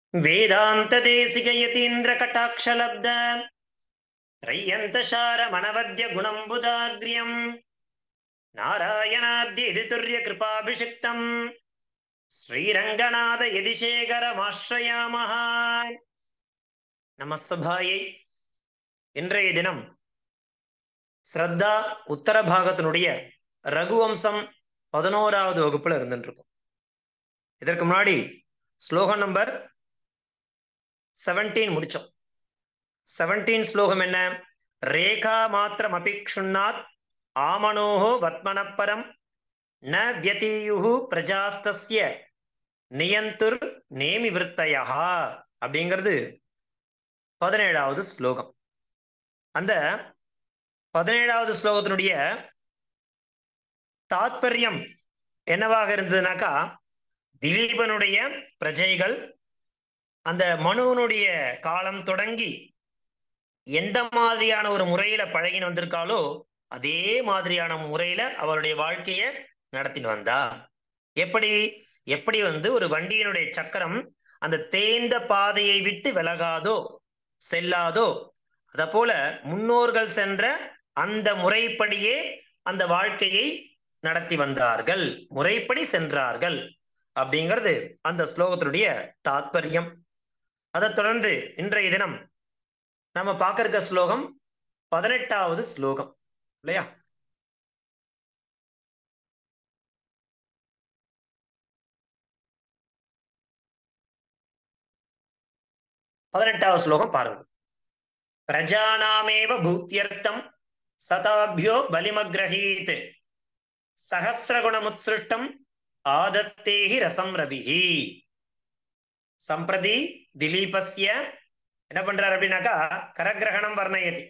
वेदान्तदेशिकयतीन्द्रकटाक्षलब्ध त्रय्यन्तशारमनवद्यगुणम्बुदाग्र्यम् नारायणाद्यदितुर्यकृपाभिषिक्तम् ஸ்ரீரங்கநாத யதிசேகரமாஸ்ரயாமஹ நமசபாயை இன்றைய தினம் ஸ்ரத்தா உத்தர பாகத்தினுடைய ரகுவம்சம் பதினோராவது வகுப்புல இருந்துட்டு இருக்கும் இதற்கு முன்னாடி ஸ்லோகம் நம்பர் செவன்டீன் முடிச்சோம் செவன்டீன் ஸ்லோகம் என்ன ரேகா மாத்திரம் அபிக்ஷுன்னாத் ஆமனோஹோ வத்மனப்பரம் ந வியதீயு பிரஜாஸ்தஸ்ய நியந்துர் நேமி விற்த்தயா அப்படிங்கிறது பதினேழாவது ஸ்லோகம் அந்த பதினேழாவது ஸ்லோகத்தினுடைய தாத்பரியம் என்னவாக இருந்ததுனாக்கா திலீபனுடைய பிரஜைகள் அந்த மனுவனுடைய காலம் தொடங்கி எந்த மாதிரியான ஒரு முறையில பழகின்னு வந்திருக்காளோ அதே மாதிரியான முறையில அவருடைய வாழ்க்கைய நடத்தின்னு வந்தா எப்படி எப்படி வந்து ஒரு வண்டியினுடைய சக்கரம் அந்த தேய்ந்த பாதையை விட்டு விலகாதோ செல்லாதோ அத போல முன்னோர்கள் சென்ற அந்த முறைப்படியே அந்த வாழ்க்கையை நடத்தி வந்தார்கள் முறைப்படி சென்றார்கள் அப்படிங்கிறது அந்த ஸ்லோகத்தினுடைய தாத்பரியம் அதை தொடர்ந்து இன்றைய தினம் நம்ம பார்க்க இருக்க ஸ்லோகம் பதினெட்டாவது ஸ்லோகம் இல்லையா பதினெட்டாவது ஸ்லோகம் பாருங்க பிரஜானாமேவ பூத்தியர்த்தம் சதாபியோ பலிமக்ரஹீத் சகசிரகுணமுத்சிருஷ்டம் ஆதத்தேஹி ரசம் ரபிஹி சம்பிரதி திலீபஸ்ய என்ன பண்றாரு அப்படின்னாக்கா கரகிரகணம் வர்ணயதி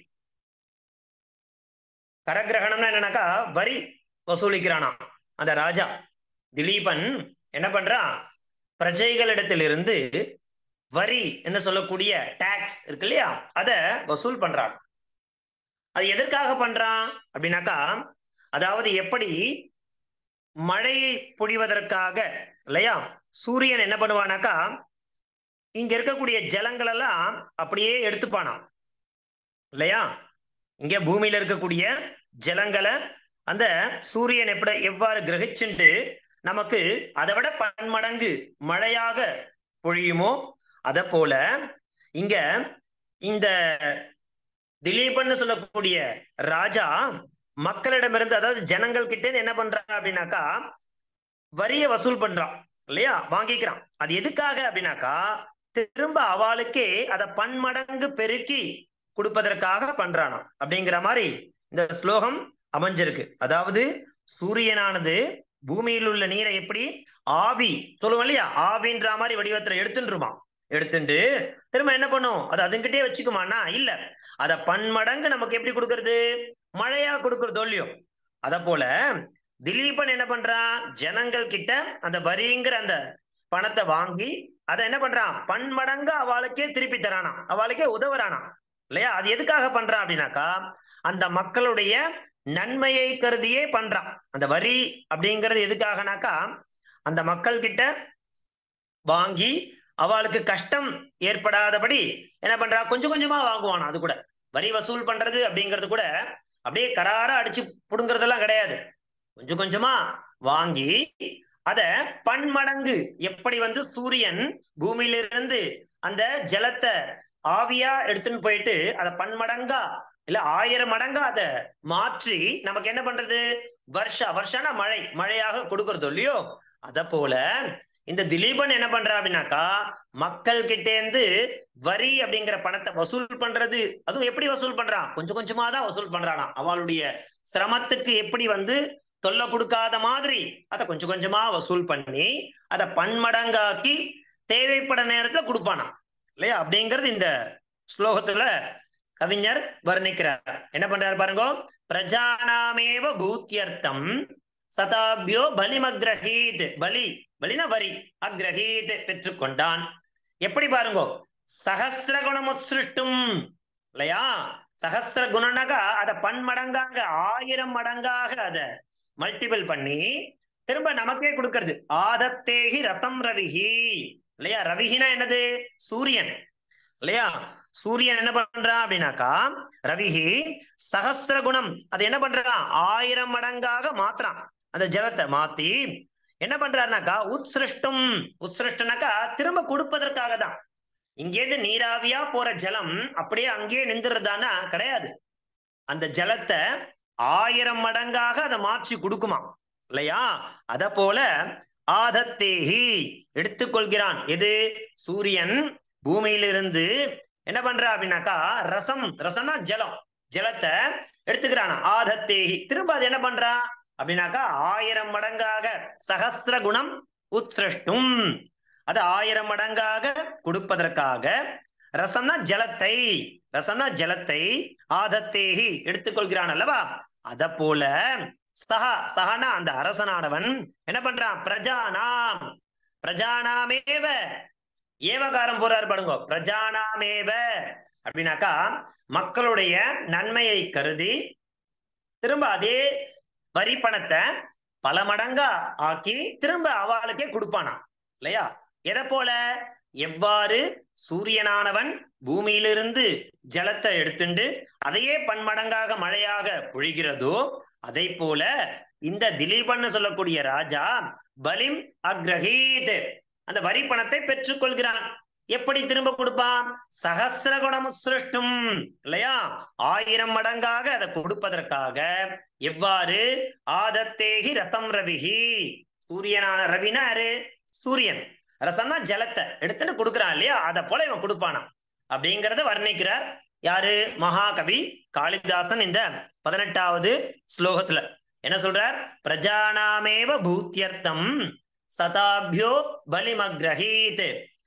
கரகிரகணம்னா என்னன்னாக்கா வரி வசூலிக்கிறானாம் அந்த ராஜா திலீபன் என்ன பண்றான் பிரஜைகளிடத்திலிருந்து வரி என்ன சொல்லக்கூடிய டாக்ஸ் இருக்கு இல்லையா அத வசூல் பண்றான் அது எதற்காக பண்றான் அப்படின்னாக்கா அதாவது எப்படி மழையை பொழிவதற்காக இல்லையா சூரியன் என்ன பண்ணுவானாக்கா இங்க இருக்கக்கூடிய ஜலங்கள் எல்லாம் அப்படியே எடுத்துப்பானாம் இல்லையா இங்க பூமியில இருக்கக்கூடிய ஜலங்களை அந்த சூரியன் எப்படி எவ்வாறு கிரகிச்சுண்டு நமக்கு அதை விட பன்மடங்கு மழையாக பொழியுமோ அத போல இங்க இந்த திலீபன் சொல்லக்கூடிய ராஜா மக்களிடமிருந்து அதாவது ஜனங்கள் கிட்ட என்ன பண்றான் அப்படின்னாக்கா வரிய வசூல் பண்றான் இல்லையா வாங்கிக்கிறான் அது எதுக்காக அப்படின்னாக்கா திரும்ப அவளுக்கே அதை பன்மடங்கு பெருக்கி கொடுப்பதற்காக பண்றானாம் அப்படிங்கிற மாதிரி இந்த ஸ்லோகம் அமைஞ்சிருக்கு அதாவது சூரியனானது பூமியில் உள்ள நீரை எப்படி ஆவி சொல்லுவோம் இல்லையா ஆவின்ற மாதிரி வடிவத்துல எடுத்துருமா எடுத்துட்டு திரும்ப என்ன பண்ணும் அது அதுங்கிட்டே வச்சுக்குமானா இல்ல அத பன்மடங்கு நமக்கு எப்படி கொடுக்கறது மழையா கொடுக்கறதோ இல்லையோ அத போல திலீபன் என்ன பண்றான் ஜனங்கள் கிட்ட அந்த வரிங்கிற அந்த பணத்தை வாங்கி அதை என்ன பண்றான் பன்மடங்கு அவளுக்கே திருப்பி தரானா அவளுக்கே உதவுறானா இல்லையா அது எதுக்காக பண்றான் அப்படின்னாக்கா அந்த மக்களுடைய நன்மையை கருதியே பண்றான் அந்த வரி அப்படிங்கிறது எதுக்காகனாக்கா அந்த மக்கள் கிட்ட வாங்கி அவளுக்கு கஷ்டம் ஏற்படாதபடி என்ன பண்றா கொஞ்சம் கொஞ்சமா வாங்குவானா அது கூட வரி வசூல் பண்றது அப்படிங்கிறது கூட அப்படியே கராரா அடிச்சு புடுங்கறதெல்லாம் கிடையாது கொஞ்சம் கொஞ்சமா வாங்கி அத பன்மடங்கு எப்படி வந்து சூரியன் பூமியிலிருந்து அந்த ஜலத்தை ஆவியா எடுத்துன்னு போயிட்டு அதை பன்மடங்கா இல்ல ஆயிரம் மடங்கா அதை மாற்றி நமக்கு என்ன பண்றது வருஷா வருஷானா மழை மழையாக கொடுக்கறது இல்லையோ அத போல இந்த திலீபன் என்ன பண்றா அப்படின்னாக்கா மக்கள் கிட்டேந்து வரி அப்படிங்கிற பணத்தை வசூல் பண்றது அதுவும் எப்படி வசூல் பண்றான் கொஞ்சம் கொஞ்சமா தான் வசூல் பண்றானா அவளுடைய சிரமத்துக்கு எப்படி வந்து தொல்லை கொடுக்காத மாதிரி அதை கொஞ்சம் கொஞ்சமா வசூல் பண்ணி அதை பன்மடங்காக்கி தேவைப்பட நேரத்துல கொடுப்பானா இல்லையா அப்படிங்கிறது இந்த ஸ்லோகத்துல கவிஞர் வர்ணிக்கிறார் என்ன பண்றாரு பாருங்க பிரஜானாமேவ பூத்தியர்த்தம் சதாபியோ பலிமக்ரஹீத் பலி பலினா வரி அக்ரஹீத் பெற்றுக்கொண்டான் எப்படி பாருங்க சகசிர குணமுத்சிருஷ்டும் இல்லையா சகசிர குணம்னாக்கா அத பன்மடங்காக ஆயிரம் மடங்காக அத மல்டிபிள் பண்ணி திரும்ப நமக்கே கொடுக்கறது ஆதத்தேகி ரத்தம் ரவிஹி இல்லையா ரவிகினா என்னது சூரியன் இல்லையா சூரியன் என்ன பண்றான் அப்படின்னாக்கா ரவிஹி சகஸ்ர குணம் அது என்ன பண்றான் ஆயிரம் மடங்காக மாத்துறான் அந்த ஜலத்தை மாத்தி என்ன பண்றாருனாக்கா உத்சிருஷ்டம் உத்சிருஷ்டனாக்கா திரும்ப கொடுப்பதற்காக தான் இங்கேருந்து நீராவியா போற ஜலம் அப்படியே அங்கேயே நின்றுறதானா கிடையாது அந்த ஜலத்தை ஆயிரம் மடங்காக அதை மாற்றி கொடுக்குமா இல்லையா அத போல ஆதத்தேஹி எடுத்துக்கொள்கிறான் எது சூரியன் பூமியிலிருந்து என்ன பண்றா அப்படின்னாக்கா ரசம் ரசம்னா ஜலம் ஜலத்தை எடுத்துக்கிறான் ஆதத்தேஹி திரும்ப அது என்ன பண்றா அப்படின்னாக்கா ஆயிரம் மடங்காக சகஸ்திர குணம் உத்சிருஷ்டும் அது ஆயிரம் மடங்காக கொடுப்பதற்காக ரசம்னா ஜலத்தை ரசம்னா ஜலத்தை ஆதத்தேகி எடுத்துக்கொள்கிறான் அல்லவா அத போல சஹா சஹனா அந்த அரசனானவன் என்ன பண்றான் பிரஜானாம் பிரஜானாமேவ ஏவகாரம் போறாரு பாருங்க பிரஜானாமேவ அப்படின்னாக்கா மக்களுடைய நன்மையை கருதி திரும்ப அதே வரி பணத்தை பல மடங்கா ஆக்கி திரும்ப அவளுக்கே கொடுப்பானா இல்லையா எதை போல எவ்வாறு சூரியனானவன் பூமியிலிருந்து ஜலத்தை எடுத்துண்டு அதையே பன்மடங்காக மழையாக பொழிகிறதோ அதை போல இந்த திலீபன் சொல்லக்கூடிய ராஜா பலிம் அக்ரஹீத் அந்த வரி பணத்தை பெற்றுக்கொள்கிறான் எப்படி திரும்ப கொடுப்பான் சகசிர குணம் சிருஷ்டும் இல்லையா ஆயிரம் மடங்காக அதை கொடுப்பதற்காக எவ்வாறு ஆதத்தேகி ரதம் ரவிஹி சூரியனான ரவினாரு சூரியன் ரசம்னா ஜலத்தை எடுத்துட்டு கொடுக்குறான் இல்லையா அதை போல இவன் கொடுப்பானா அப்படிங்கறத வர்ணிக்கிறார் யாரு மகாகவி காளிதாசன் இந்த பதினெட்டாவது ஸ்லோகத்துல என்ன சொல்றார் பிரஜானாமேவ பூத்தியர்த்தம் சதாபியோ பலிமக்ரஹீத்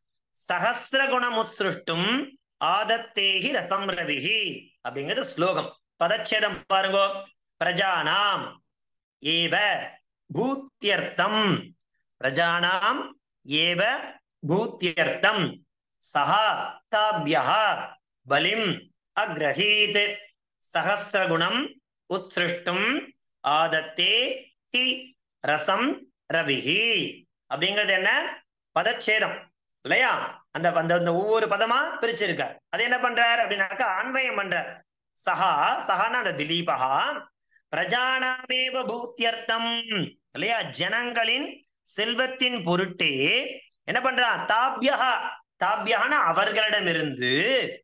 சகசிர குணமுத்ஸ்ருஷ்டும் ஆதத்தேகி ரசம் ரவிஹி அப்படிங்கிறது ஸ்லோகம் பதச்சேதம் பாருங்க பிரஜானாம் ஏவ பூத்தியர்த்தம் பிரஜானாம் ஏவ பூத்தியர்த்தம் சஹா தாபியः பலிம் அக்ரஹீத் சகசிரகுணம் உத்ஸ்ருஷ்டும் ஆதத்தே ஹி ரசம் ரவிஹி அப்படிங்கிறது என்ன பதச்சேதம் இல்லையா அந்த அந்த அந்த ஒவ்வொரு பதமா பிரிச்சிருக்கார் அது என்ன பண்றார் அப்படின்னாக்கா அன்வயம் பண்றார் சஹா சஹானா அந்த திலீபகா பிரஜானாமேவ பூத்தியர்த்தம் இல்லையா ஜனங்களின் செல்வத்தின் பொருட்டே என்ன பண்றான் தாபியகா தாபியகான அவர்களிடமிருந்து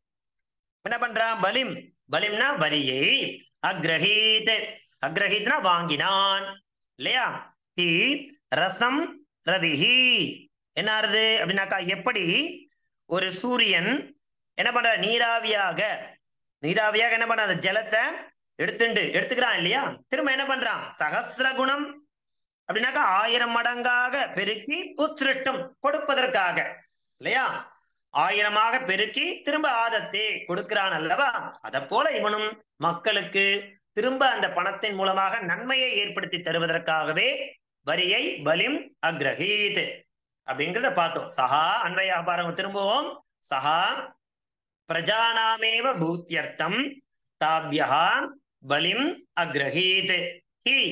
என்ன பண்றான் பலிம் பலிம்னா வரியை அக்ரஹீத் அக்ரஹீத்னா வாங்கினான் இல்லையா ஹி ரசம் ரவிஹி என்ன ஆறுது அப்படின்னாக்கா எப்படி ஒரு சூரியன் என்ன பண்ற நீராவியாக நீராவியாக என்ன பண்ற அந்த ஜலத்தை எடுத்துண்டு எடுத்துக்கிறான் இல்லையா திரும்ப என்ன பண்றான் சகசிர குணம் அப்படின்னாக்கா ஆயிரம் மடங்காக பெருக்கி உத்சிருஷ்டம் கொடுப்பதற்காக இல்லையா ஆயிரமாக பெருக்கி திரும்ப ஆதத்தை கொடுக்கிறான் அல்லவா அத போல இவனும் மக்களுக்கு திரும்ப அந்த பணத்தின் மூலமாக நன்மையை ஏற்படுத்தி தருவதற்காகவே வரியை பலிம் அக்ரஹீத் அப்படிங்கிறத பார்த்தோம் சஹா அன்வயா பாருங்க திரும்பவும் சஹா பிரஜானாமேவ பூத்தியர்த்தம் தாபியா பலிம் அக்ரஹீத் ஹி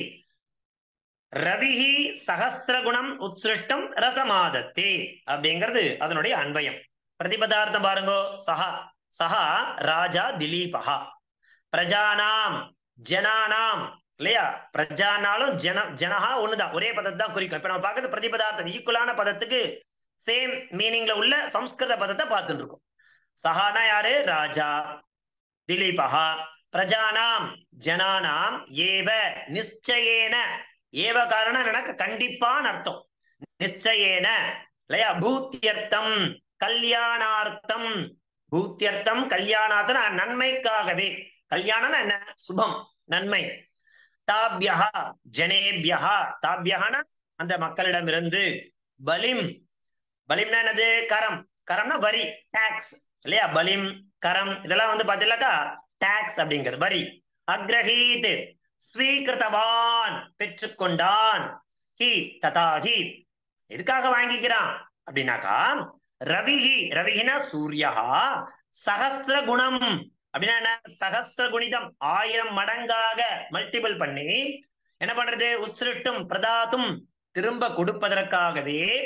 ரவிஹி சகசிரகுணம் உத்சிருஷ்டம் ரசமாதத்தே அப்படிங்கிறது அதனுடைய அன்வயம் பிரதிபதார்த்தம் பாருங்கோ சஹா சஹா ராஜா திலீபகா பிரஜானாம் ஜனானாம் இல்லையா பிரஜானாலும் ஜன ஜனஹா ஒண்ணுதான் ஒரே பதத்தை தான் குறிக்கும் இப்ப நம்ம பார்க்கறது பிரதிபதார்த்தம் ஈக்குவலான பதத்துக்கு சேம் மீனிங்ல உள்ள சம்ஸ்கிருத பதத்தை பார்த்துட்டு இருக்கோம் சஹானா யாரு ராஜா திலீபகா பிரஜானாம் ஜனானாம் ஏவ நிச்சயேன ஏவ காரணம் எனக்கு கண்டிப்பான்னு அர்த்தம் நிச்சயேன இல்லையா பூத்தியர்த்தம் கல்யாணார்த்தம் பூத்தியர்த்தம் கல்யாணார்த்தம் நன்மைக்காகவே கல்யாணம் என்ன சுபம் நன்மை தாபியா ஜனேபியா தாபியகான அந்த மக்களிடமிருந்து பலிம் பலிம்னா என்னது கரம் கரம்னா வரி டாக்ஸ் இல்லையா பலிம் கரம் இதெல்லாம் வந்து பாத்தீங்கன்னாக்கா டாக்ஸ் அப்படிங்கிறது வரி அக்ரஹீத் ஸ்வீகிருத்தவான் பெற்றுக்கொண்டான் ஹி ததா ஹி எதுக்காக வாங்கிக்கிறான் அப்படின்னாக்கா ரவிஹி ரவிஹினா சூர்யா சகஸ்திர குணம் அப்படின்னா என்ன சகஸ்திர குணிதம் ஆயிரம் மடங்காக மல்டிபிள் பண்ணி என்ன பண்றது உத்சிருட்டும் பிரதாத்தும் திரும்ப கொடுப்பதற்காகவே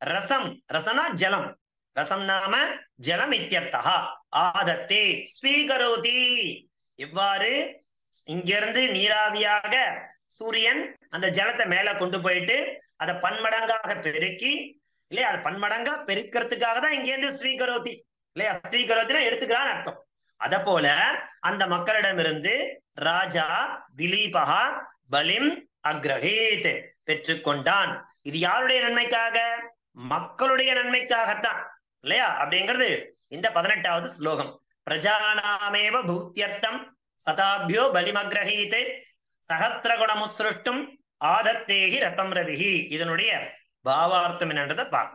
ரசம் ரசனா ஜலம் ரசம் நாம ஜலம் இத்தியர்த்தா ஆதத்தே ஸ்வீகரோதி எவ்வாறு இங்கிருந்து நீராவியாக சூரியன் அந்த ஜலத்தை மேல கொண்டு போயிட்டு அதை பன்மடங்காக பெருக்கி இல்லையா அது பன்மடங்கா பெருக்கிறதுக்காக தான் இங்கேருந்து ஸ்வீகரோதி இல்லையா ஸ்வீகரோத்தினா எடுத்துக்கிறான்னு அர்த்தம் அத போல அந்த மக்களிடமிருந்து ராஜா திலீபகா பலிம் அக்ரஹீத் பெற்றுக்கொண்டான் இது யாருடைய நன்மைக்காக மக்களுடைய நன்மைக்காகத்தான் இல்லையா அப்படிங்கிறது இந்த பதினெட்டாவது ஸ்லோகம் பிரஜானாமேவ பூத்தியர்த்தம் சதாபியோ பலிமக்ரஹீத் சகசிரகுணமுசிருஷ்டும் ஆதத்தேகி ரத்தம் ரவிஹி இதனுடைய பாவார்த்தம் என்னன்றதை பார்க்கணும்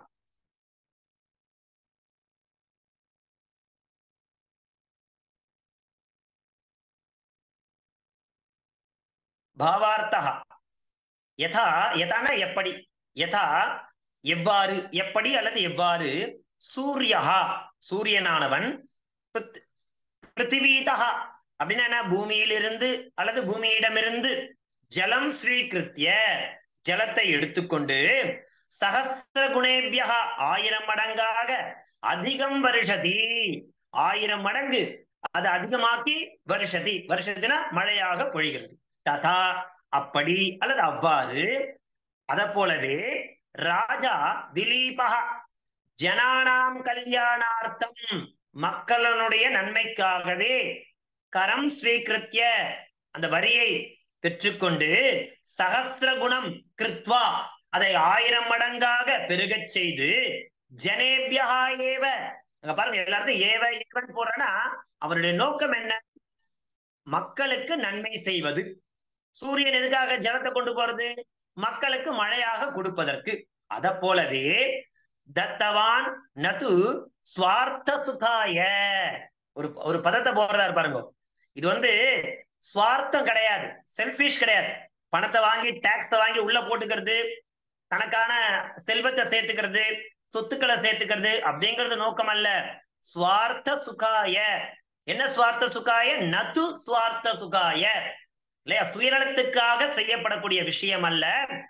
பாவார்த்தா யதா யதான எப்படி யதா எவ்வாறு எப்படி அல்லது எவ்வாறு சூரியஹா சூரியனானவன் பிருத்- பிருத்திவீதா அப்படின்னா என்ன பூமியிலிருந்து அல்லது பூமியிடமிருந்து ஜலம் ஸ்வீகிருத்திய ஜலத்தை எடுத்துக்கொண்டு சகஸ்திர குணேபியா ஆயிரம் மடங்காக அதிகம் வருஷதி ஆயிரம் மடங்கு அதை அதிகமாக்கி வருஷதி வருஷத்தினா மழையாக பொழிகிறது ததா அப்படி அல்லது அவ்வாறு அத போலவே ராஜா திலீபக ஜனானாம் கல்யாணார்த்தம் மக்களுடைய நன்மைக்காகவே கரம் ஸ்வீகிருத்திய அந்த வரியை பெற்றுக்கொண்டு சகசிர குணம் கிருத்வா அதை ஆயிரம் மடங்காக பெருகச் செய்து ஜனேபியா ஏவ அங்க பாருங்க எல்லாரும் ஏவ ஏவன் போடுறனா அவருடைய நோக்கம் என்ன மக்களுக்கு நன்மை செய்வது சூரியன் எதுக்காக ஜலத்தை கொண்டு போறது மக்களுக்கு மழையாக கொடுப்பதற்கு அத போலவே தத்தவான் நது ஸ்வார்த்த சுகாய ஒரு ஒரு பதத்தை போடுறதா பாருங்க இது வந்து ஸ்வார்த்தம் கிடையாது செல்பிஷ் கிடையாது பணத்தை வாங்கி டாக்ஸ வாங்கி உள்ள போட்டுக்கிறது தனக்கான செல்வத்தை சேர்த்துக்கிறது சொத்துக்களை சேர்த்துக்கிறது அப்படிங்கிறது நோக்கம் அல்ல ஸ்வார்த்த சுகாய என்ன ஸ்வார்த்த சுகாய நது ஸ்வார்த்த சுகாய இல்லையா சுயநலத்துக்காக செய்யப்படக்கூடிய விஷயம் அல்ல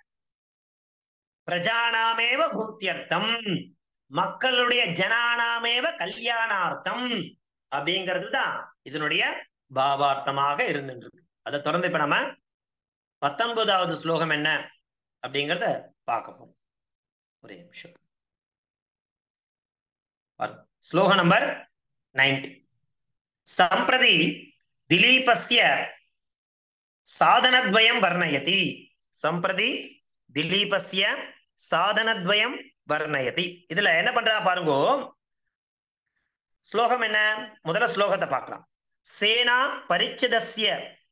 பிரஜானாமேவ பூத்தியர்த்தம் மக்களுடைய ஜனானாமேவ கல்யாணார்த்தம் அப்படிங்கிறது தான் இதனுடைய பாவார்த்தமாக இருந்துருக்கு அதை தொடர்ந்து இப்ப நம்ம பத்தொன்பதாவது ஸ்லோகம் என்ன அப்படிங்கிறத பார்க்க போறோம் ஒரே நிமிஷம் பாருங்க. ஸ்லோக நம்பர் நைன்டி சம்பிரதி திலீபஸ்ய சாதனத்வயம் வர்ணயதி சம்பிரதி திலீபஸ்ய சாதனத்வயம் வர்ணயதி இதுல என்ன பண்றா பாருங்கோ ஸ்லோகம் என்ன முதல்ல ஸ்லோகத்தை பார்க்கலாம் சேனா பரிச்சதஸ்ய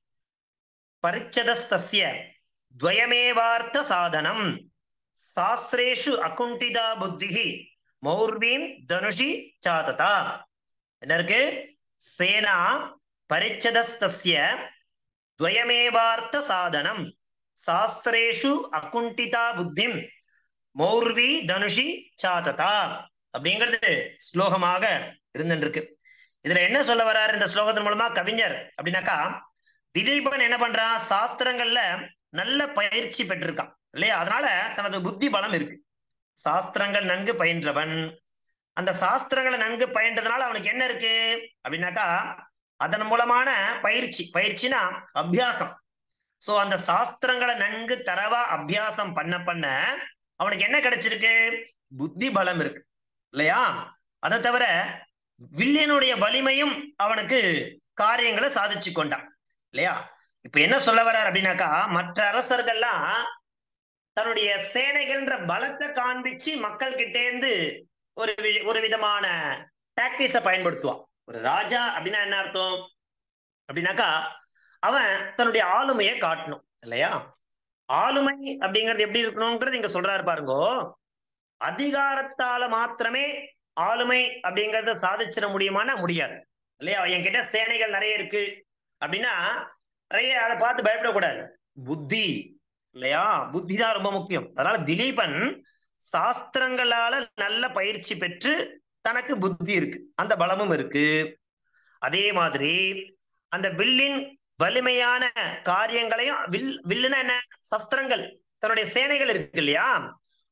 பரிச்சதஸ்ய துவயமேவார்த்த சாதனம் சாஸ்திரேஷு அகுண்டிதா புத்திஹி மௌர்வீம் தனுஷி சாததா என்ன இருக்கு சேனா பரிச்சதஸ்தஸ்ய துவயமேவார்த்த சாதனம் சாஸ்திரேஷு அகுண்டிதா புத்திம் மௌர்வி தனுஷி சாததா அப்படிங்கிறது ஸ்லோகமாக இருந்துருக்கு இதுல என்ன சொல்ல வர்றாரு இந்த ஸ்லோகத்தின் மூலமா கவிஞர் அப்படின்னாக்கா திலீபன் என்ன பண்றான் சாஸ்திரங்கள்ல நல்ல பயிற்சி பெற்றிருக்கான் இல்லையா அதனால தனது புத்தி பலம் இருக்கு சாஸ்திரங்கள் நன்கு பயின்றவன் அந்த சாஸ்திரங்களை நன்கு பயின்றதுனால அவனுக்கு என்ன இருக்கு அப்படின்னாக்கா அதன் மூலமான பயிற்சி பயிற்சினா அபியாசம் சோ அந்த சாஸ்திரங்களை நன்கு தரவா அபியாசம் பண்ண பண்ண அவனுக்கு என்ன கிடைச்சிருக்கு புத்தி பலம் இருக்கு இல்லையா அதை தவிர வில்லியனுடைய வலிமையும் அவனுக்கு காரியங்களை சாதிச்சு கொண்டான் இல்லையா இப்ப என்ன சொல்ல வர்றார் அப்படின்னாக்கா மற்ற அரசர்கள்லாம் தன்னுடைய சேனைகள்ன்ற பலத்தை காண்பிச்சு மக்கள் கிட்டேந்து ஒரு வி- ஒரு விதமான டாக்டிஸ பயன்படுத்துவான் ஒரு ராஜா அப்படின்னா என்ன அர்த்தம் அப்படின்னாக்கா அவன் தன்னுடைய ஆளுமையை காட்டணும் இல்லையா ஆளுமை அப்படிங்கிறது எப்படி இருக்கணும்ன்றது இங்க சொல்றாரு பாருங்கோ அதிகாரத்தால மாத்திரமே ஆளுமை அப்படிங்கறத சாதிச்சிட முடியுமான்னா முடியாது இல்லையா என்கிட்ட சேனைகள் நிறைய இருக்கு அப்படின்னா நிறைய அதை பார்த்து பயப்படக்கூடாது புத்தி இல்லையா புத்தி தான் ரொம்ப முக்கியம் அதனால திலீபன் சாஸ்திரங்களால நல்ல பயிற்சி பெற்று தனக்கு புத்தி இருக்கு அந்த பலமும் இருக்கு அதே மாதிரி அந்த வில்லின் வலிமையான காரியங்களையும் வில் வில்லுனா என்ன சஸ்திரங்கள் தன்னுடைய சேனைகள் இருக்கு இல்லையா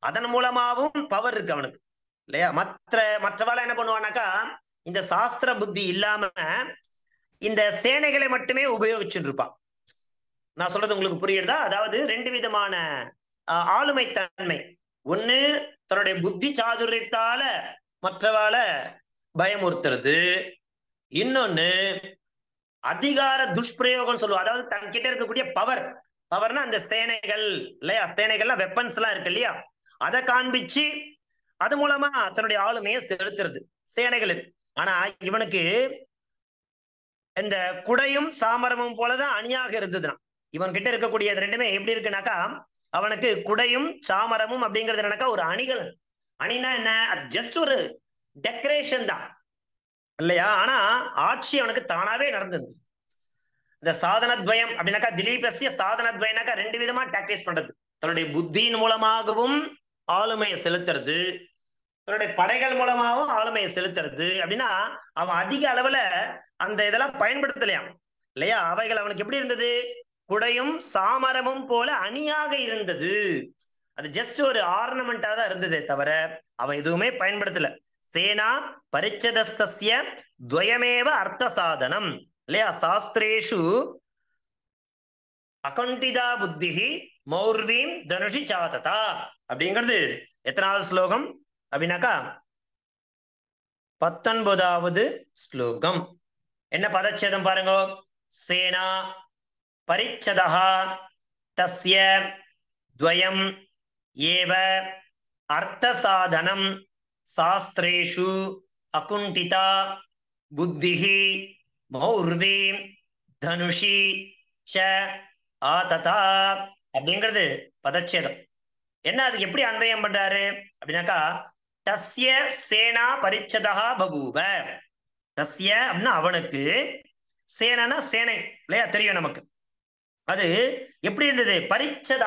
அதன் மூலமாவும் பவர் இருக்கு அவனுக்கு இல்லையா மற்ற மற்றவாள் என்ன பண்ணுவானாக்கா இந்த சாஸ்திர புத்தி இல்லாம இந்த சேனைகளை மட்டுமே உபயோகிச்சுட்டு இருப்பான் நான் சொல்றது உங்களுக்கு புரியுறதா அதாவது ரெண்டு விதமான ஆஹ், ஆளுமை தன்மை ஒண்ணு தன்னுடைய புத்தி சாதுரியத்தால மற்றவாள பயமுறுத்துறது இன்னொன்னு அதிகார துஷ்பிரயோகம் சொல்லுவோம் அதாவது தன்கிட்ட இருக்கக்கூடிய பவர் பவர்னா அந்த சேனைகள் இல்லையா சேனைகள்லாம் வெப்பன்ஸ் எல்லாம் இருக்கு இல்லையா அதை காண்பிச்சு அது மூலமா தன்னுடைய ஆளுமையை செலுத்துறது சேனைகள் ஆனா இவனுக்கு இந்த குடையும் சாமரமும் போலதான் அணியாக இருந்ததுதான் இவன் கிட்ட இருக்கக்கூடிய இது ரெண்டுமே எப்படி இருக்குனாக்கா அவனுக்கு குடையும் சாமரமும் அப்படிங்கிறது என்னன்னாக்கா ஒரு அணிகள் அணினா என்ன ஜஸ்ட் ஒரு டெக்கரேஷன் தான் இல்லையா ஆனா ஆட்சி அவனுக்கு தானாவே நடந்திருந்தது இந்த சாதனத்வயம் அப்படின்னாக்கா திலீபஸ்ய சாதனத்வயனாக்கா ரெண்டு விதமா டாக்டிஸ் பண்றது தன்னுடைய புத்தியின் மூலமாகவும் ஆளுமையை செலுத்துறது தன்னுடைய படைகள் மூலமாகவும் ஆளுமையை செலுத்துறது அப்படின்னா அவன் அதிக அளவுல அந்த இதெல்லாம் பயன்படுத்தலையாம் இல்லையா அவைகள் அவனுக்கு எப்படி இருந்தது குடையும் சாமரமும் போல அணியாக இருந்தது அது ஜஸ்ட் ஒரு ஆர்னமெண்டா தான் இருந்ததே தவிர அவன் எதுவுமே பயன்படுத்தல சேனா பரிச்சதஸ்தஸ்ய துவயமேவ அர்த்த சாதனம் இல்லையா சாஸ்திரேஷு அகண்டிதா புத்திஹி மௌர்வீம் தனுஷி சாததா அப்படிங்கிறது எத்தனாவது ஸ்லோகம் அப்படின்னாக்கா பத்தொன்பதாவது ஸ்லோகம் என்ன பதச்சேதம் பாருங்க சேனா பரிச்சதா தஸ்ய துவயம் ஏவ அர்த்த சாதனம் சாஸ்திரேஷு அகுண்டிதா புத்திஹி மௌர்வி தனுஷி ச ஆததா அப்படிங்கிறது பதச்சேதம் என்ன அதுக்கு எப்படி அன்வயம் பண்றாரு அப்படின்னாக்கா தஸ்ய சேனா பரிச்சதா பகூவ தஸ்ய அப்படின்னா அவனுக்கு சேனனா சேனை இல்லையா தெரியும் நமக்கு அது எப்படி இருந்தது பரிச்சதா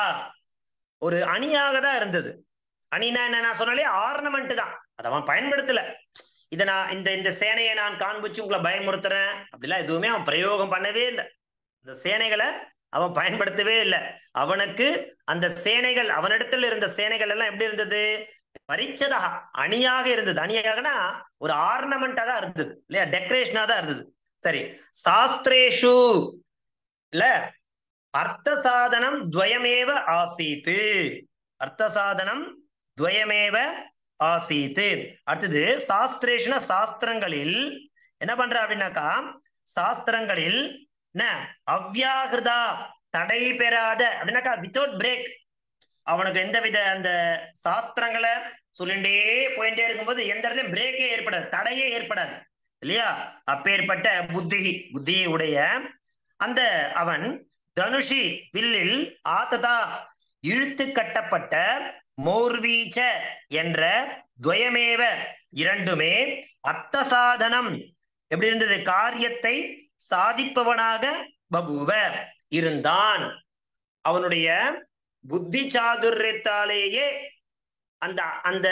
ஒரு அணியாக தான் இருந்தது அணினா என்ன நான் சொன்னாலே ஆர்னமெண்ட் தான் அதை அவன் பயன்படுத்தல இதை நான் இந்த இந்த சேனையை நான் காண்பிச்சு உங்களை பயமுறுத்துறேன் அப்படிலாம் எதுவுமே அவன் பிரயோகம் பண்ணவே இல்லை இந்த சேனைகளை அவன் பயன்படுத்தவே இல்லை அவனுக்கு அந்த சேனைகள் அவனிடத்துல இருந்த சேனைகள் எல்லாம் எப்படி இருந்தது பரிச்சதா அணியாக இருந்தது அணியாகனா ஒரு ஆர்னமெண்டா தான் இருந்தது இல்லையா டெக்கரேஷனா தான் இருந்தது சரி சாஸ்திரேஷு இல்ல அர்த்த சாதனம் துவயமேவ ஆசீத்து அர்த்த சாதனம் துவயமேவ ஆசீத்து அடுத்தது சாஸ்திரேஷன சாஸ்திரங்களில் என்ன பண்ற அப்படின்னாக்கா சாஸ்திரங்களில் என்ன அவ்யாகிருதா தடை பெறாத அப்படின்னாக்கா வித்தவுட் பிரேக் அவனுக்கு எந்தவித அந்த சாஸ்திரங்களை சொல்லிண்டே போயிட்டே இருக்கும்போது எந்த இடத்துலயும் பிரேக்கே ஏற்படாது தடையே ஏற்படாது இல்லையா அப்பேற்பட்ட புத்தி புத்தியை உடைய அந்த அவன் தனுஷி வில்லில் ஆத்ததா இழுத்து கட்டப்பட்ட மௌர்வீச்ச என்ற துவயமேவ இரண்டுமே அர்த்த சாதனம் எப்படி இருந்தது காரியத்தை சாதிப்பவனாக பபுவ இருந்தான் அவனுடைய புத்தி சாதுரியத்தாலேயே அந்த அந்த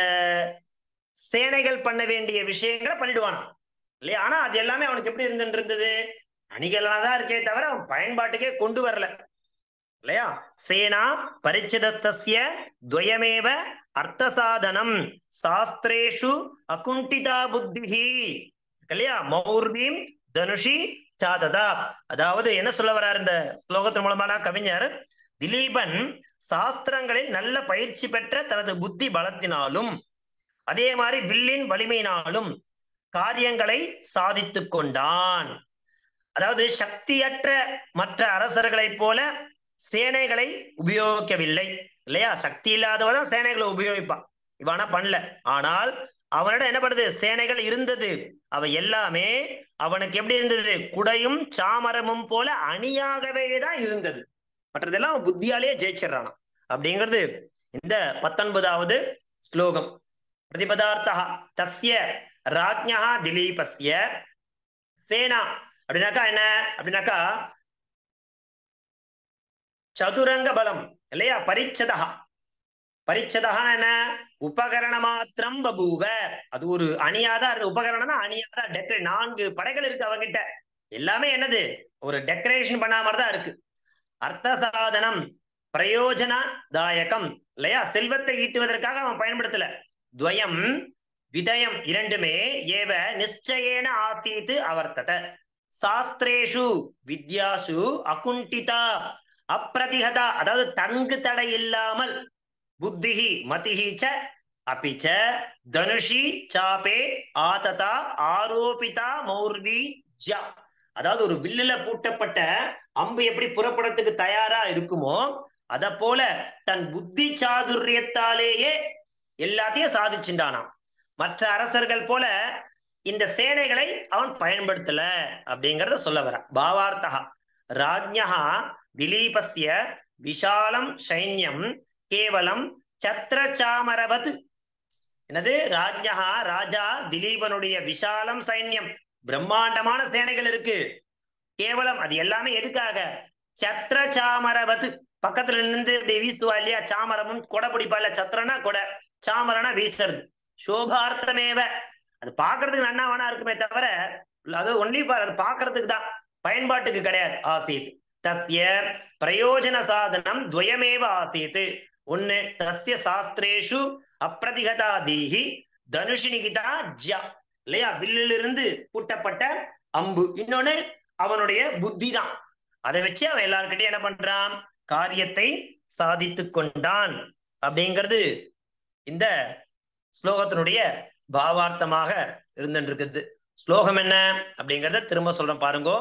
சேனைகள் பண்ண வேண்டிய விஷயங்களை பண்ணிடுவானாம் இல்லையா ஆனா அது எல்லாமே அவனுக்கு எப்படி இருந்துட்டு இருந்தது அணிகளா தான் இருக்கே தவிர அவன் பயன்பாட்டுக்கே கொண்டு வரல இல்லையா சேனா பரிச்சதத்தஸ்ய துவயமேவ அர்த்த சாதனம் சாஸ்திரேஷு அகுண்டிதா புத்திஹி இல்லையா மௌர்வீம் தனுஷி சாததா அதாவது என்ன சொல்ல வர்றார் இந்த ஸ்லோகத்தின் மூலமான கவிஞர் திலீபன் சாஸ்திரங்களில் நல்ல பயிற்சி பெற்ற தனது புத்தி பலத்தினாலும் அதே மாதிரி வில்லின் வலிமையினாலும் காரியங்களை சாதித்துக் கொண்டான் அதாவது சக்தியற்ற மற்ற அரசர்களைப் போல சேனைகளை உபயோகிக்கவில்லை இல்லையா சக்தி இல்லாதவதான் சேனைகளை உபயோகிப்பான் இவனா பண்ணல ஆனால் அவனிடம் என்ன பண்ணுது சேனைகள் இருந்தது அவ எல்லாமே அவனுக்கு எப்படி இருந்தது குடையும் சாமரமும் போல அணியாகவே தான் இருந்தது மற்றதெல்லாம் அவன் புத்தியாலேயே ஜெயிச்சிடறானாம் அப்படிங்கிறது இந்த பத்தொன்பதாவது ஸ்லோகம் பிரதிபதார்த்தா தஸ்ய ராஜ்யா திலீபஸ்ய சேனா அப்படின்னாக்கா என்ன அப்படின்னாக்கா சதுரங்க பலம் இல்லையா பரிச்சதா பரிச்சதா என்ன உபகரண மாத்திரம் பபூவ அது ஒரு அணியாதான் இருக்கு உபகரணம்னா அணியாதான் டெக்கரே நான்கு படைகள் இருக்கு அவங்கிட்ட எல்லாமே என்னது ஒரு டெக்கரேஷன் பண்ண மாதிரி தான் இருக்கு அர்த்த சாதனம் பிரயோஜன தாயகம் இல்லையா செல்வத்தை ஈட்டுவதற்காக அவன் பயன்படுத்தல துவயம் விதயம் இரண்டுமே ஏவ நிச்சயேன ஆசீத்து அவர்த்தத சாஸ்திரேஷு வித்யாசு அகுண்டிதா அப்பிரதிகதா அதாவது தங்கு தடை இல்லாமல் புத்திஹி மதிஹி ச அபிச்ச தனுஷி சாபே ஆததா ஆரோபிதா மௌர்வி ஜ அதாவது ஒரு வில்லுல பூட்டப்பட்ட அம்பு எப்படி புறப்படத்துக்கு தயாரா இருக்குமோ அத போல தன் புத்தி சாதுரியத்தாலேயே எல்லாத்தையும் சாதிச்சுட்டானாம் மற்ற அரசர்கள் போல இந்த சேனைகளை அவன் பயன்படுத்தல அப்படிங்கறத சொல்ல வர பாவார்த்தகா ராஜ்யா திலீபஸ்ய விஷாலம் சைன்யம் கேவலம் சத்திரச்சாமரவத் என்னது ராஜ்யா ராஜா திலீபனுடைய விஷாலம் சைன்யம் பிரம்மாண்டமான சேனைகள் இருக்கு கேவலம் அது எல்லாமே எதுக்காக சத்திர சாமரவத் பக்கத்துல நின்று இப்படி வீசுவா இல்லையா சாமரமும் கொடை பிடிப்பா இல்ல சத்திரனா கொடை சாமரனா வீசுறது சோபார்த்தமேவ அது பாக்குறதுக்கு நன்னா வேணா இருக்குமே தவிர அது ஒன்லி பார் அது பாக்குறதுக்கு தான் பயன்பாட்டுக்கு கிடையாது ஆசீத் தஸ்ய பிரயோஜன சாதனம் துவயமேவ ஆசீத் ஒண்ணு தஸ்ய சாஸ்திரேஷு அப்பிரதிகதா தீஹி தனுஷினிகிதா ஜ இல்லையா வில்லிலிருந்து பூட்டப்பட்ட அம்பு இன்னொன்னு அவனுடைய புத்தி தான் அதை வச்சு அவன் எல்லார்கிட்டயும் என்ன பண்றான் காரியத்தை சாதித்து கொண்டான் அப்படிங்கிறது இந்த ஸ்லோகத்தினுடைய பாவார்த்தமாக இருந்துருக்குது ஸ்லோகம் என்ன அப்படிங்கறத திரும்ப சொல்றேன் பாருங்கோ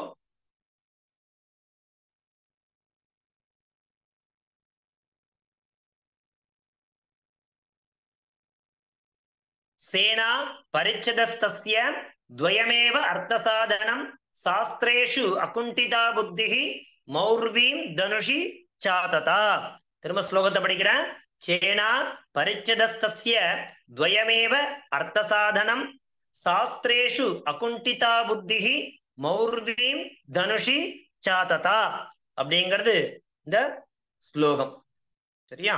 சேனா பரிச்சதஸ்தஸ்ய துவயமேவ அர்த்தசாதனம் சாஸ்திரேஷு அகுண்டிதா புத்திஹி மௌர்வீம் தனுஷி சாததா திரும்ப ஸ்லோகத்தை படிக்கிறேன் சேனா பரிச்சதஸ்தஸ்ய துவயமேவ அர்த்தசாதனம் சாஸ்திரேஷு அகுண்டிதா புத்திஹி மௌர்வீம் தனுஷி சாததா அப்படிங்கிறது இந்த ஸ்லோகம் சரியா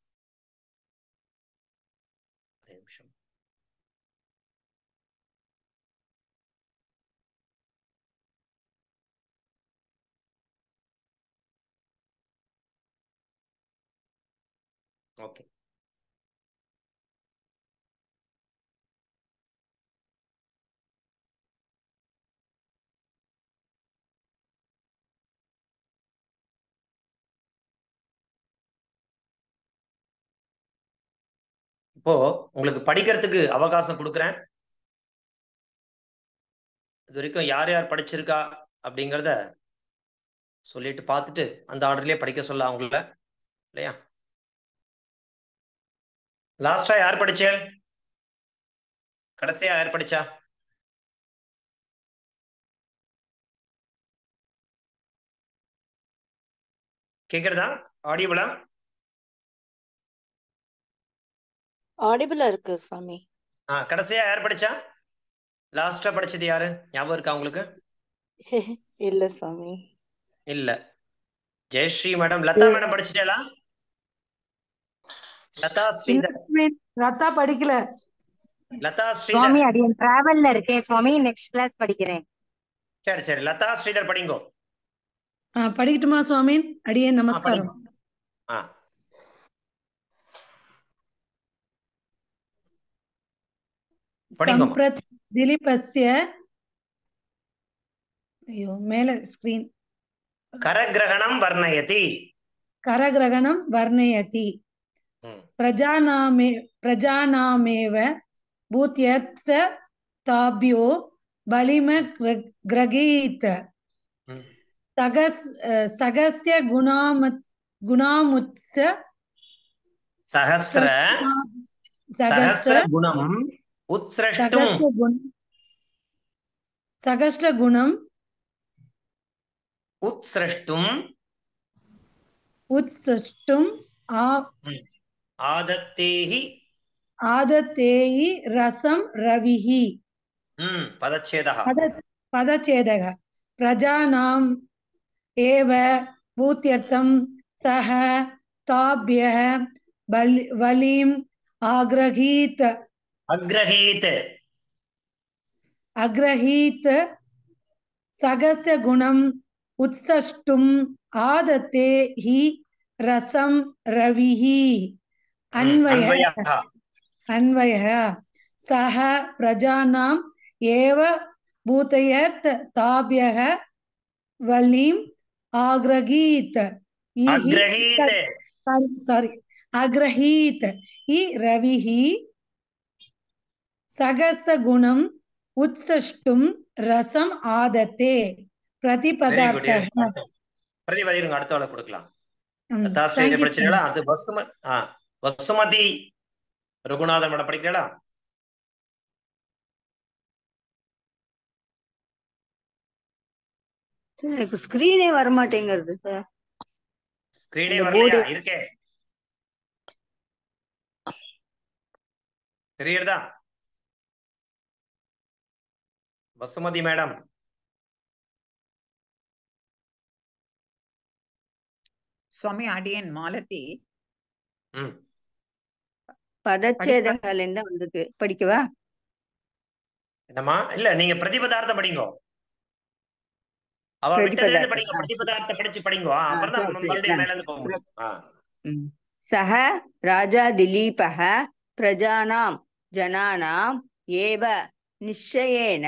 ஒரே நிமிஷம் ஓகே இப்போ உங்களுக்கு படிக்கிறதுக்கு அவகாசம் கொடுக்குறேன் இது வரைக்கும் யார் யார் படிச்சிருக்கா அப்படிங்கிறத சொல்லிட்டு பார்த்துட்டு அந்த ஆர்டர்லயே படிக்க சொல்ல அவங்கள இல்லையா லாஸ்டா யார் படிச்சேன் கடைசியா யார் படிச்சா கேக்குறதா ஆடியபிளா ஆடிபிளா இருக்கு சுவாமி ஆ கடைசியா யார் படிச்சா லாஸ்டா படிச்சது யாரு ஞாபகம் இருக்கா உங்களுக்கு இல்ல சுவாமி இல்ல ஜெயஸ்ரீ மேடம் லதா மேடம் படிச்சிட்டேலா லதா ஸ்ரீதர் ரத்தா படிக்கல லதா சுவாமி ஸ்ரீதர் அடியன் டிராவல்ல இருக்கேன் சுவாமி நெக்ஸ்ட் கிளாஸ் படிக்கிறேன் சரி சரி லதா ஸ்ரீதர் படிங்கோ ஆ, படிக்கட்டுமா சுவாமி அடியே ஆ, நமஸ்காரம் படிங்க ஆ படிங்கம்மா. சம்பிரத் திலீபஸ்ய ஐயோ மேல ஸ்கிரீன் கரகிரகணம் வர்ணயதி கரகிரகணம் வர்ணயதி ம். பிரஜாநாமே பிரஜாநாமேவ பூத்யர்த்த தாபியோ பலிம கிர- கிரகீத் ம். சகஸ் அஹ், சகஸ்ய குணாமத் குணாமுத்ஸ சஹஸ்ர சகஸ்ர சஹஸ்ர குணம் உத்ஸ்ரஷ்டும் சகஸ்ர குண சகஸ்ர குணம் உத்ஸ்ரஷ்டும் உத்சுஷ்டும் ஆ ஆதத்தேஹி ஆதத்தேயி ரசம் ரவிஹி ம் பதச்சேதः பத பதச்சேதக பிரஜானாம் ஏவ பூத்தியர்த்தம் சஹ தாபியः பலி வலிம் ஆக்ரஹீத் அக்ரஹீத் அக்ரஹீத் சகஸ்ய குணம் உத்சஷ்டும் ஆதத்தே ஹி ரசம் ரவிஹி अन्वयः அன்வயः अन्वयः सः प्रजानाम् एव भूतयत् ताभ्यः वलिम् आग्रहीत् इहि அக்ரஹீத் सारी अग्रहीत् इ रविः सगसगुणम् उत्सष्टुं रसम् आदते வெரி குட் प्रतिपदार्थः பிரதிபதி இருங்க அடுத்த ஆளை கொடுக்கலாம் ம், தாஸ்ரீ thank you, படிச்சீங்களா அது வசும ஆ வசுமதி ரகுநாதன் மேடம் படிக்கிறீங்களா சார் எனக்கு ஸ்கிரீனே வரமாட்டேங்கிறது சார் ஸ்கிரீனே அந்த வரலையா board- இருக்கே தெரியுறதா வசுமதி மேடம் சுவாமி அடியன் மாலதி ம் பதச்சேதகால இருந்து வந்திருக்கு படிக்கவா என்னம்மா இல்ல நீங்க பிரதிபதார்த்தம் படிங்கோ அவ விட்டதுல இருந்து படிங்க பிரதிபதார்த்தம். பிரதிபதார்த்தம் படிச்சு படிங்கோ ஆ, அப்புறம் தான் சரி, சரி. மறுபடியும் ஆ. மேல இருந்து போக முடியும் ஆ ம். सः राजा दिलीपः प्रजानां जनानाम् एव निश्चयेन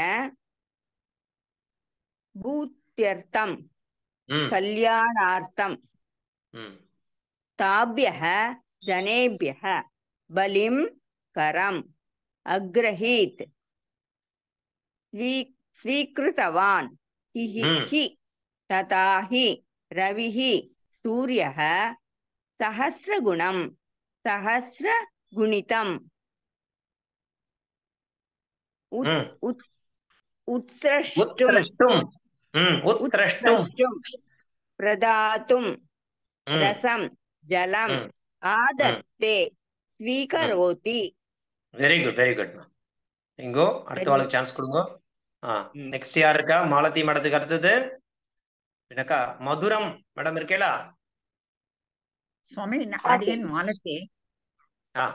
भूत्यर्थं ம் कल्याणार्थं ம் ताभ्यः जनेभ्यः बलिं करम् अग्रहीत् स्वी स्वीकृतवान् हि हम्म। हि तथा हि रविः सूर्यः सहस्रगुणं सहस्रगुणितम् उत् ம் उत् उत्स्रष्टुम् உத்ஸ்ரஷ்டும் ம் உத்ஸ்ரஷ்டும் उत्स्रष्टुम् प्रदातुम् ம் रसं जलम् ம் आदत्ते स्वीकरोति வெரி குட் வெரி குட் இங்கோ அடுத்த Very ஆளுக்கு சான்ஸ் கொடுங்க ஆ ம். நெக்ஸ்ட் யார் இருக்கா மாலதி மேடத்துக்கு அடுத்தது எனக்கா மதுரம் மேடம் இருக்கேலா சுவாமி அடியன் மாலதி ஆ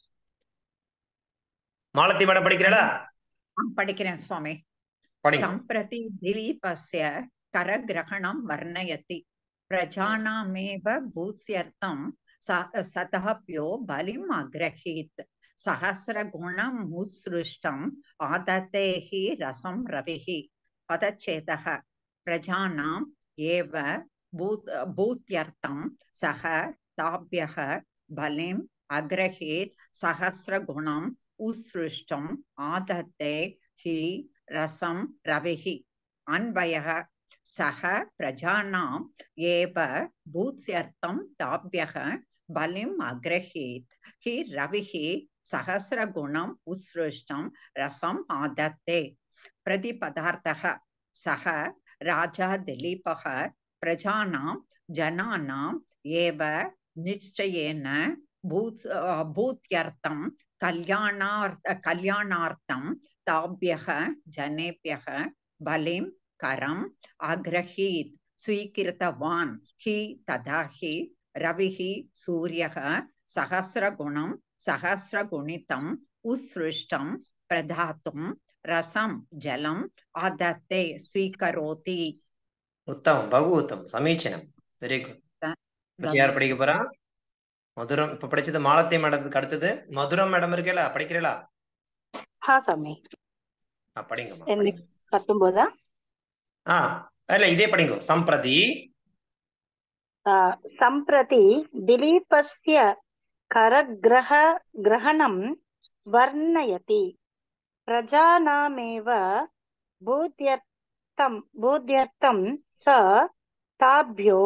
மாலதி மேடம் படிக்கிறீங்களா ஆ, படிக்கிறேன் சுவாமி படிங்க सम्प्रति दिलीपस्य करग्रहणं वर्णयति प्रजानामेव भूत्स्यर्थं स- सदाभ्यो बलिम् अग्रहीत् सहस्रगुणम् उत्सृष्टम् आदते हि रसं रविः पदच्छेदः प्रजानाम् एव भूत् भूत्यर्थं सः ताभ्यः बलिम् अग्रहीत् सहस्रगुणम् उत्सृष्टम् आदते हि रसं रविः अन्वयः सः प्रजानाम् एव भूत्स्यर्थं ताभ्यः बलिम् अग्रहीत् हि रविः सहस्रगुणम् उत्सृष्टं रसम् आदत्ते प्रतिपदार्थः सः राजा दिलीपः प्रजानां जनानाम् एव निश्चयेन भूत् भूत्यर्थं कल्याणार्थ कल्याणार्थं ताभ्यः जनेभ्यः बलिं करम् अग्रहीत् स्वीकृतवान् हि तदा हि रविः सूर्यः सहस्रगुणं सहस्रगुणितम् उत्सृष्टं प्रदातुं रसं जलम् आदत्ते स्वीकरोति உத்தமம் பகு உத்தமம் சமீச்சீனம் வெரி குட் த- யார் படிக்க போறா மதுரம் இப்ப படிச்சது மாலத்தி மேடத்துக்கு அடுத்தது மதுரம் மேடம் இருக்கேலா படிக்கிறீங்களா ಹಾ ಸ್ವಾಮಿ ஆ படிங்கம்மா ಎಲ್ಲಿ படிங்க ಹತ್ತೊಂಬದಾ ஆ இல்ல இதே படிங்க சம்பிரதி ಆ, ಸಂಪ್ರತಿ ದಿಲೀಪಸ್ಯ ಕರಗ್ರಹ ಗ್ರಹಣಂ ವರ್ಣಯತಿ ಪ್ರಜಾನಾಮೇವ ಬೂದ್ಯರ್ಥಂ ಬೂದ್ಯರ್ಥಂ ಸ ತಾಭ್ಯೋ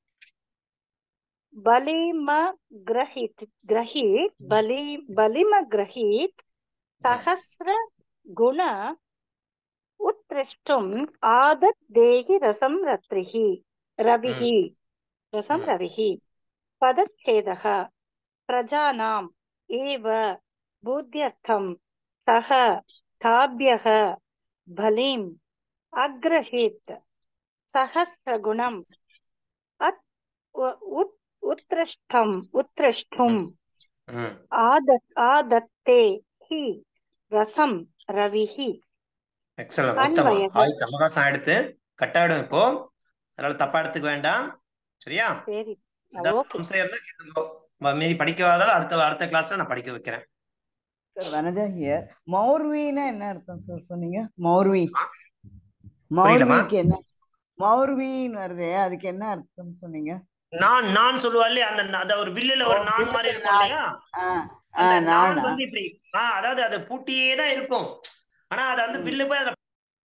ಬಲಿಮಗ್ರಹಿತ್ ಗ್ರಹೀತ್ ಬಲಿ ಬಲಿಮಗ್ರಹೀತ್ ಸಹಸ್ರ ಗುಣ उत्प्रष्टुम् आदत् देहि रसं रत्रिः रविः रसं हम्म। रविः पदच्छेदः प्रजानाम् एव बोध्यर्थं सः ताभ्यः बलिम् अग्रहीत् सहस्रगुणम् अत् उ- उत् उत्त्रष्टम् उत्त्रष्टुम् ம் आदत् आदत्ते हि रसं रविः எக்ஸலன் உத்தமம் அன்வயம். ஆயிரத்து அவகாசம் எடுத்து கட்டாயிடும் இப்போ அதனால தப்பா எடுத்துக்க வேண்டாம் சரியா சரி ஏதாவது ஓகே சம்சயம் இருந்தா கேளுங்கோ வ- மீதி படிக்காதால அடுத்த அடுத்த கிளாஸ்ல நான் படிக்க வைக்கிறேன் சார் வனஜா ஹியர் மௌர்வின்னா என்ன அர்த்தம் சார் சொன்னீங்க மௌர்வி புரியலமா? மௌர்விக்கு என்ன மௌர்வின்னு வருதே அதுக்கு என்ன அர்த்தம் சொன்னீங்க நான் நான் சொல்லுவா இல்லையா அந்த அந்த ஒரு வில்லுல ஒரு ஓ, நான் வில்லுல மாதிரி இருக்கும் நான். இல்லையா ஆ ஆ அந்த நான் நானா வந்து இப்படி ஆஹ் அதாவது அது பூட்டியே தான் இருக்கும் ஆனா அது வந்து ம். வில்லு போய் அதுல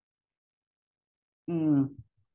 ம்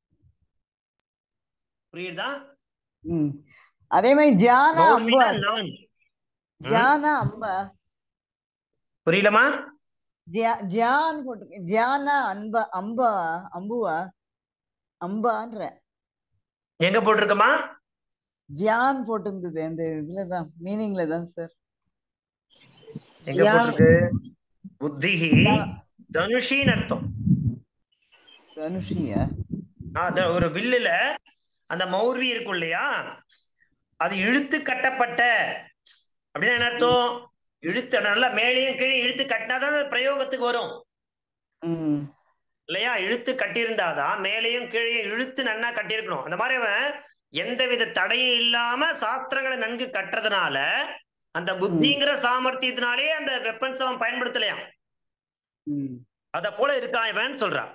புரியுதா ம் அதே மாதிரி ஜானா அம்பா மௌர்வினா நான் ம். ஜானா அம்பா புரியலமா ஜியா- ஜியான் போட்டு ஜியானா அன்பா அம்பா அம்புவா அம்பான்ற எங்க போட்டிருக்கமா ஜியான் போட்டிருந்தது அந்த இதுலதான் மீனிங்ல தான் சார் எங்க ஜியா- போட்டிருக்கு புத்திஹி ஜா- தனுஷின்னு அர்த்தம் தனுஷியா ஆஹ் அது ஒரு வில்லுல அந்த மௌர்வி இருக்கும் இல்லையா அது இழுத்து கட்டப்பட்ட அப்படின்னு என்ன அர்த்தம் இழுத்து நல்லா மேலேயும் கீழே இழுத்து கட்டினாதான் அது பிரயோகத்துக்கு வரும் ம் இல்லையா இழுத்து கட்டியிருந்தாதான் மேலேயும் கீழே இழுத்து நன்னா கட்டியிருக்கணும் அந்த மாதிரி அவன் எந்தவித தடையும் இல்லாம சாஸ்திரங்களை நன்கு கட்டுறதுனால அந்த புத்திங்கிற சாமர்த்தியத்தினாலே அந்த வெப்பன்ஸ் அவன் பயன்படுத்தலையாம் ம் அத போல இருக்கான் இவன் சொல்றான்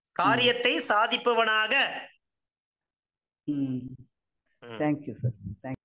காரியத்தை சாதிப்பவனாக ம் ம். Thank you sir thank